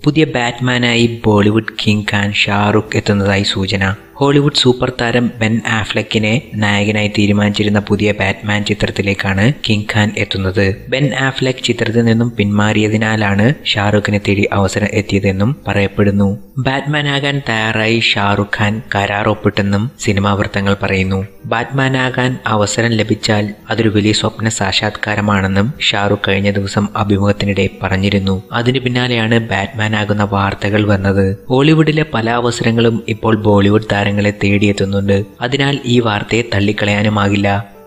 പുതിയ ബാറ്റ്മാനായി Bollywood king Khan Shahrukh എത്തുന്നതായി സൂചന ഹോളിവുഡ് സൂപ്പർ താരം ബെൻ ആഫ്ലെക്കിനെ നായകനായി തീരുമാനിച്ചിരുന്ന പുതിയ ബാറ്റ്മാൻ ചിത്രത്തിലേക്കാണ് കിങ് ഖാൻ എത്തുന്നത് ബെൻ ആഫ്ലെക്ക് ചിത്രത്തിൽ നിന്നും പിന്മാറിയതിനാലാണ് ഷാറുഖിനെ തേടി അവസരം എത്തിയതെന്നും പറയപ്പെടുന്നു ബാറ്റ്മാനാകാൻ തയ്യാറായി ഷാറുഖ് ഖാൻ കരാർ ഒപ്പിട്ടെന്നും സിനിമാ വൃത്തങ്ങൾ പറയുന്നു ബാറ്റ്മാനാകാൻ അവസരം ലഭിച്ചാൽ അതൊരു വലിയ സ്വപ്ന സാക്ഷാത്കാരമാണെന്നും ഷാറുഖ് കഴിഞ്ഞ ദിവസം അഭിമുഖത്തിനിടെ പറഞ്ഞിരുന്നു അതിനു പിന്നാലെയാണ് ബാറ്റ്മാനാകുന്ന വാർത്തകൾ വന്നത് ഹോളിവുഡിലെ പല അവസരങ്ങളും ഇപ്പോൾ ബോളിവുഡ് താരങ്ങളെ തേടിയെത്തുന്നുണ്ട് അതിനാൽ ഈ വാർത്തയെ തള്ളിക്കളയാനുമാകില്ല